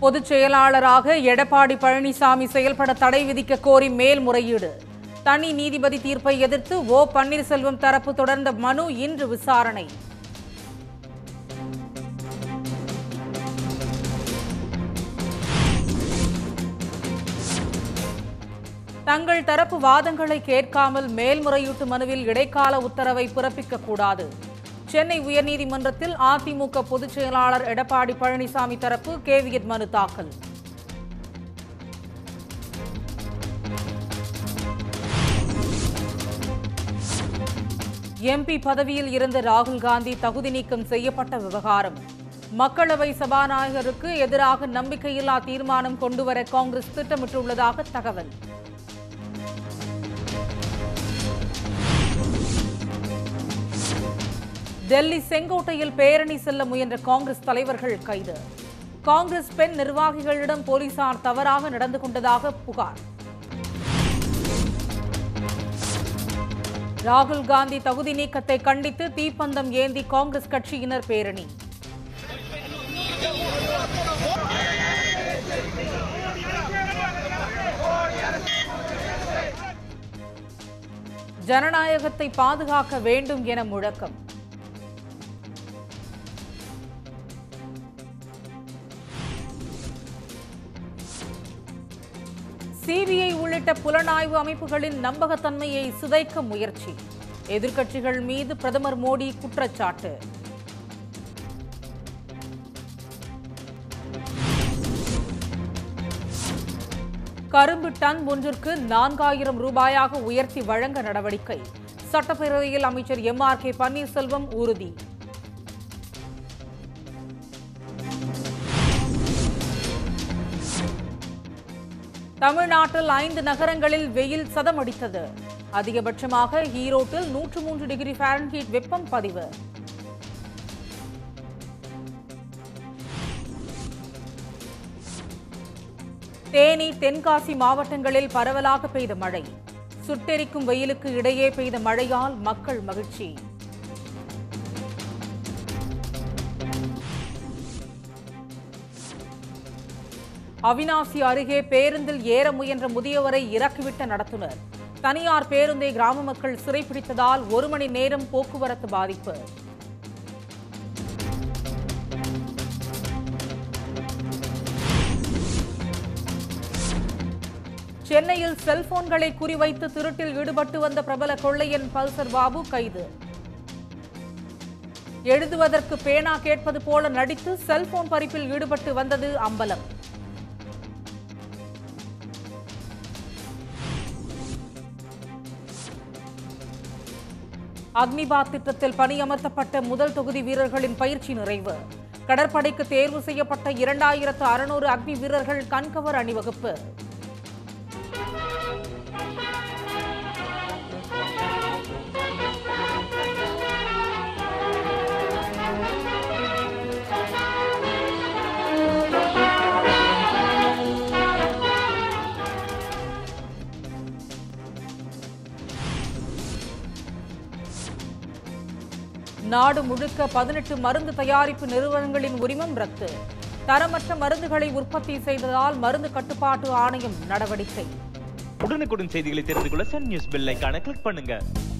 பொதுச் செயலாளராக எடப்பாடி பழனிசாமி செயல்பட தடை விதிக்க கோரி மேல்முறையீடு தனி நீதிபதி தீர்ப்பை எதிர்த்து ஓ பன்னீர்செல்வம் தரப்பு தொடர்ந்த மனு இன்று விசாரணை தங்கள் தரப்பு வாதங்களை கேட்காமல் மேல்முறையீட்டு மனுவில் இடைக்கால உத்தரவை பிறப்பிக்க கூடாது சென்னை உயர்நீதிமன்றத்தில் அதிமுக பொதுச் செயலாளர் எடப்பாடி பழனிசாமி தரப்பு கேவியட் மனு தாக்கல் எம்பி பதவியில் இருந்த ராகுல் காந்தி தகுதி நீக்கம் செய்யப்பட்ட விவகாரம் மக்களவை சபாநாயகருக்கு எதிராக நம்பிக்கையில்லா தீர்மானம் கொண்டுவர காங்கிரஸ் திட்டமிட்டுள்ளதாக தகவல் டெல்லி செங்கோட்டையில் பேரணி செல்ல முயன்ற காங்கிரஸ் தலைவர்கள் கைது காங்கிரஸ் பெண் நிர்வாகிகளிடம் போலீசார் தவறாக நடந்து கொண்டதாக புகார் ராகுல் காந்தி தகுதி நீக்கத்தை கண்டித்து தீப்பந்தம் ஏந்தி காங்கிரஸ் கட்சியினர் பேரணி ஜனநாயகத்தை பாதுகாக்க வேண்டும் என முழக்கம் சிபிஐ உள்ளிட்ட புலனாய்வு அமைப்புகளின் நம்பகத்தன்மையை சிதைக்க முயற்சி எதிர்க்கட்சிகள் மீது பிரதமர் மோடி குற்றச்சாட்டு கரும்பு டன் ஒன்றிற்கு நான்காயிரம் ரூபாயாக உயர்த்தி வழங்க நடவடிக்கை சட்டப்பேரவையில் அமைச்சர் எம் ஆர் கே பன்னீர்செல்வம் உறுதி தமிழ்நாட்டில் ஐந்து நகரங்களில் வெயில் சதமடித்தது அதிகபட்சமாக ஈரோட்டில் நூற்று மூன்று டிகிரி ஃபாரன்ஹீட் வெப்பம் பதிவு தேனி தென்காசி மாவட்டங்களில் பரவலாக பெய்த மழை சுட்டெரிக்கும் வெயிலுக்கு இடையே பெய்த மழையால் மக்கள் மகிழ்ச்சி அவினாசி அருகே பேருந்தில் ஏற முயன்ற முதியவரை இறக்கிவிட்ட நடத்துனர் தனியார் பேருந்தை கிராம மக்கள் சிறைப்பிடித்ததால் ஒரு மணி நேரம் போக்குவரத்து பாதிப்பு சென்னையில் செல்போன்களை குறிவைத்து திருட்டில் ஈடுபட்டு வந்த பிரபல கொள்ளையன் பல்சர் பாபு கைது எழுதுவதற்கு பேனா கேட்பது போல நடித்து செல்போன் பறிப்பில் ஈடுபட்டு வந்தது அம்பலம் அக்னிபாத் திட்டத்தில் பணியமர்த்தப்பட்ட முதல் தொகுதி வீரர்களின் பயிற்சி நிறைவு கடற்படைக்கு தேர்வு செய்யப்பட்ட இரண்டாயிரத்து அறுநூறு அக்னி வீரர்கள் கண்கவர் அணிவகுப்பு நாடு முழுக்க பதினெட்டு மருந்து தயாரிப்பு நிறுவனங்களின் உரிமம் ரத்து தரமற்ற மருந்துகளை உற்பத்தி செய்ததால் மருந்து கட்டுப்பாட்டு ஆணையம் நடவடிக்கை உடனுக்குடன் செய்திகளை தெரிந்து கொள்ள சன் நியூஸ் பெல் ஐகானை கிளிக் பண்ணுங்க